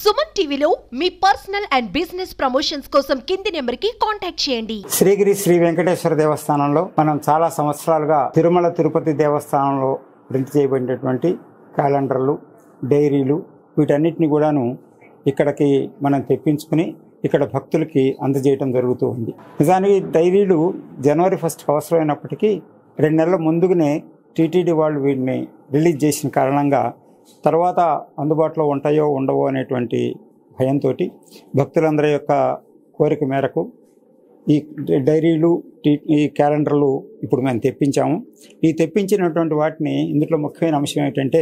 సుమన్ టీవీలో మీ personal and business promotions కోసం కింది నెంబర్కి కాంటాక్ట్ చేయండి శ్రీగిరి శ్రీ వెంకటేశ్వర దేవస్థానంలో మనం చాలా సంవత్సరాలుగా తిరుమల తిరుపతి దేవస్థానంలో ప్రింట్ చేయబడినటువంటి క్యాలెండర్లు డైరీలు వీటన్నిటిని కూడాను ఇక్కడికి మనం తెప్పించుకుని ఇక్కడ భక్తులకి అందజేయడం జరుగుతూ ఉంది నిజానికి డైరీలు జనవరి ఫస్ట్ అవసరమైనప్పటికీ రెండు నెలల ముందుగానే టీటీడీ వాళ్ళు వీటిని రిలీజ్ చేసిన కారణంగా తర్వాత అందుబాటులో ఉంటాయో ఉండవో అనేటువంటి భయంతో భక్తులందరి యొక్క కోరిక మేరకు ఈ డైరీలు టీ- ఈ క్యాలెండర్లు ఇప్పుడు మేము తెప్పించాము ఈ తెప్పించినటువంటి వాటిని ఇందులో ముఖ్యమైన అంశం ఏంటంటే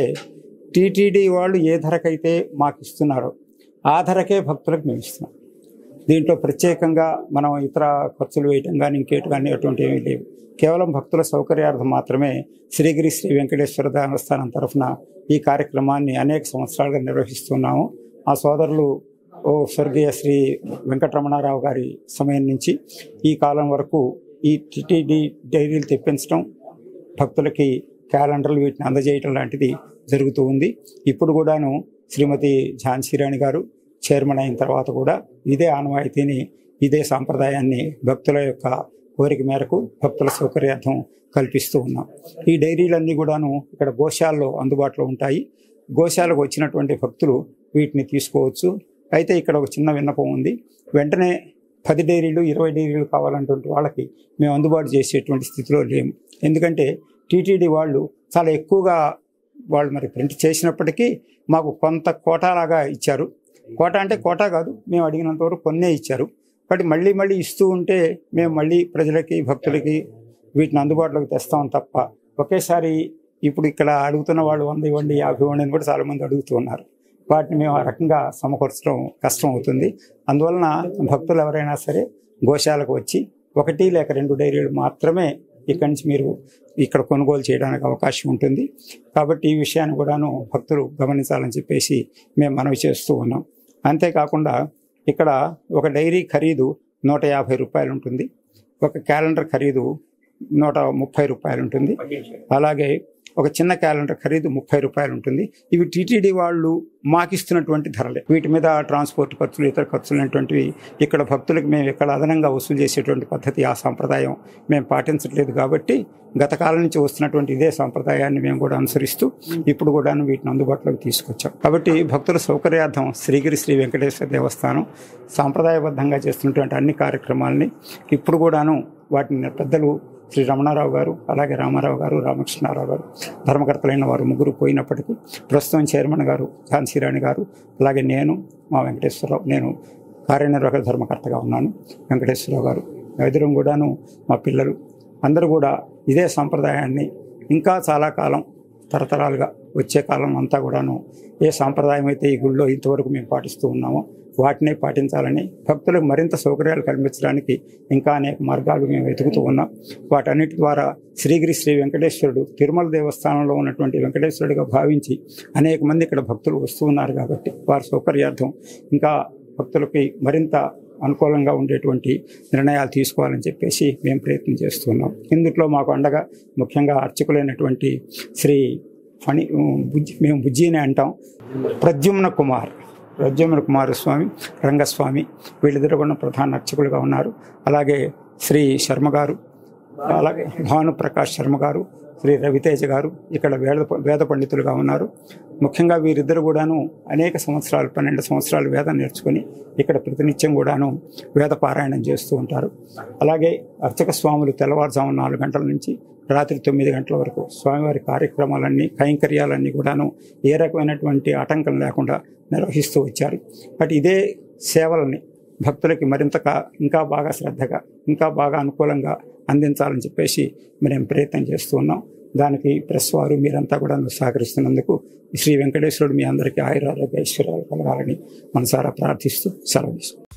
టీటీడీ వాళ్ళు ఏ ధరకైతే మాకు ఇస్తున్నారో ఆ ధరకే భక్తులకు మేము ఇస్తున్నాం దీంట్లో ప్రత్యేకంగా మనం ఇతర ఖర్చులు వేయటం కానీ ఇంకేటి కానీ అటువంటి ఏమీ లేవు కేవలం భక్తుల సౌకర్యార్థం మాత్రమే శ్రీగిరి శ్రీ వెంకటేశ్వర దేవస్థానం తరఫున ఈ కార్యక్రమాన్ని అనేక సంవత్సరాలుగా నిర్వహిస్తున్నాము ఆ సోదరులు ఓ స్వర్గీయ శ్రీ వెంకటరమణారావు గారి సమయం నుంచి ఈ కాలం వరకు ఈ టిటిడి డైరీలు తెప్పించడం భక్తులకి క్యాలెండర్లు వీటిని అందజేయటం లాంటిది జరుగుతూ ఉంది ఇప్పుడు కూడాను శ్రీమతి ఝాన్సీరాణి గారు చైర్మన్ అయిన తర్వాత కూడా ఇదే ఆనవాయితీని ఇదే సాంప్రదాయాన్ని భక్తుల యొక్క కోరిక మేరకు భక్తుల సౌకర్యార్థం కల్పిస్తూ ఉన్నాం ఈ డైరీలన్నీ కూడాను ఇక్కడ గోశాలలో అందుబాటులో ఉంటాయి గోశాలకు వచ్చినటువంటి భక్తులు వీటిని తీసుకోవచ్చు అయితే ఇక్కడ ఒక చిన్న విన్నపం ఉంది వెంటనే పది డైరీలు ఇరవై డైరీలు కావాలంటువంటి వాళ్ళకి మేము అందుబాటు చేసేటువంటి స్థితిలో లేము ఎందుకంటే టీటీడీ వాళ్ళు చాలా ఎక్కువగా వాళ్ళు మరి ప్రింట్ చేసినప్పటికీ మాకు కొంత కోటాలాగా ఇచ్చారు కోట అంటే కోట కాదు మేము అడిగినంత వరకు కొన్నే ఇచ్చారు కాబట్టి మళ్ళీ మళ్ళీ ఇస్తూ ఉంటే మేము మళ్ళీ ప్రజలకి భక్తులకి వీటిని అందుబాటులోకి తెస్తాం తప్ప ఒకేసారి ఇప్పుడు ఇక్కడ అడుగుతున్న వాళ్ళు వంద ఇవ్వండి యాభై ఇవ్వండి అని కూడా చాలామంది అడుగుతూ ఉన్నారు వాటిని మేము ఆ రకంగా సమకూర్చడం కష్టం అవుతుంది అందువలన భక్తులు ఎవరైనా సరే గోశాలకు వచ్చి ఒకటి లేక రెండు డైరీలు మాత్రమే ఇక్కడి నుంచి మీరు ఇక్కడ కొనుగోలు చేయడానికి అవకాశం ఉంటుంది కాబట్టి ఈ విషయాన్ని కూడాను భక్తులు గమనించాలని చెప్పేసి మేము మనవి చేస్తూ ఉన్నాం అంతేకాకుండా ఇక్కడ ఒక డైరీ ఖరీదు నూట యాభై రూపాయలు ఉంటుంది ఒక క్యాలెండర్ ఖరీదు నూట ముప్పై రూపాయలు ఉంటుంది అలాగే ఒక చిన్న క్యాలెండర్ ఖరీదు ముప్పై రూపాయలు ఉంటుంది ఇవి టీటీడీ వాళ్ళు మాకిస్తున్నటువంటి ధరలే వీటి మీద ట్రాన్స్పోర్ట్ ఖర్చులు ఇతర ఖర్చులు అనేటువంటివి ఇక్కడ భక్తులకు మేము ఇక్కడ అదనంగా వసూలు చేసేటువంటి పద్ధతి ఆ సాంప్రదాయం మేము పాటించట్లేదు కాబట్టి గత కాలం నుంచి వస్తున్నటువంటి ఇదే సాంప్రదాయాన్ని మేము కూడా అనుసరిస్తూ ఇప్పుడు కూడా వీటిని అందుబాటులోకి తీసుకొచ్చాం కాబట్టి భక్తుల సౌకర్యార్థం శ్రీగిరి శ్రీ వెంకటేశ్వర దేవస్థానం సాంప్రదాయబద్ధంగా చేస్తున్నటువంటి అన్ని కార్యక్రమాలని ఇప్పుడు కూడాను వాటిని పెద్దలు శ్రీ రమణారావు గారు అలాగే రామారావు గారు రామకృష్ణారావు గారు ధర్మకర్తలైన వారు ముగ్గురు పోయినప్పటికీ ప్రస్తుతం చైర్మన్ గారు ఝాన్సీరాణి గారు అలాగే నేను మా వెంకటేశ్వరరావు నేను కార్యనిర్వాహక ధర్మకర్తగా ఉన్నాను వెంకటేశ్వరరావు గారు ఎదురు కూడాను మా పిల్లలు అందరూ కూడా ఇదే సాంప్రదాయాన్ని ఇంకా చాలా కాలం తరతరాలుగా వచ్చే కాలం అంతా కూడాను ఏ సాంప్రదాయం అయితే ఈ గుళ్ళో ఇంతవరకు మేము పాటిస్తూ ఉన్నామో వాటినే పాటించాలని భక్తులకు మరింత సౌకర్యాలు కల్పించడానికి ఇంకా అనేక మార్గాలు మేము వెతుకుతూ ఉన్నాం వాటన్నిటి ద్వారా శ్రీగిరి శ్రీ వెంకటేశ్వరుడు తిరుమల దేవస్థానంలో ఉన్నటువంటి వెంకటేశ్వరుడిగా భావించి అనేక మంది ఇక్కడ భక్తులు వస్తూ ఉన్నారు కాబట్టి వారి సౌకర్యార్థం ఇంకా భక్తులకి మరింత అనుకూలంగా ఉండేటువంటి నిర్ణయాలు తీసుకోవాలని చెప్పేసి మేము ప్రయత్నం చేస్తున్నాం ఇందులో మాకు అండగా ముఖ్యంగా అర్చకులైనటువంటి శ్రీ ఫణి బుజ్జి మేము బుజ్జి అని అంటాం ప్రద్యుమ్న కుమార్ ప్రద్యుమ్న కుమారస్వామి రంగస్వామి వీళ్ళిద్దరు కూడా ప్రధాన అర్చకులుగా ఉన్నారు అలాగే శ్రీ శర్మ గారు అలాగే భాను ప్రకాష్ శర్మ గారు శ్రీ రవితేజ గారు ఇక్కడ వేద వేద పండితులుగా ఉన్నారు ముఖ్యంగా వీరిద్దరు కూడాను అనేక సంవత్సరాలు పన్నెండు సంవత్సరాలు వేదం నేర్చుకుని ఇక్కడ ప్రతినిత్యం కూడాను వేద పారాయణం చేస్తూ ఉంటారు అలాగే అర్చక స్వాములు తెల్లవారుజాము నాలుగు గంటల నుంచి రాత్రి తొమ్మిది గంటల వరకు స్వామివారి కార్యక్రమాలన్నీ కైంకర్యాలన్నీ కూడాను ఏ రకమైనటువంటి ఆటంకం లేకుండా నిర్వహిస్తూ వచ్చారు బట్ ఇదే సేవలని భక్తులకి మరింత కా- ఇంకా బాగా శ్రద్ధగా ఇంకా బాగా అనుకూలంగా అందించాలని చెప్పేసి మేము ప్రయత్నం చేస్తూ ఉన్నాం దానికి ప్రెస్ వారు మీరంతా కూడా సహకరిస్తున్నందుకు శ్రీ వెంకటేశ్వరుడు మీ అందరికీ ఆయురారోగ్య ఐశ్వర్యాలు కలగాలని మనసారా ప్రార్థిస్తూ సెలవు తీసుకుంటాం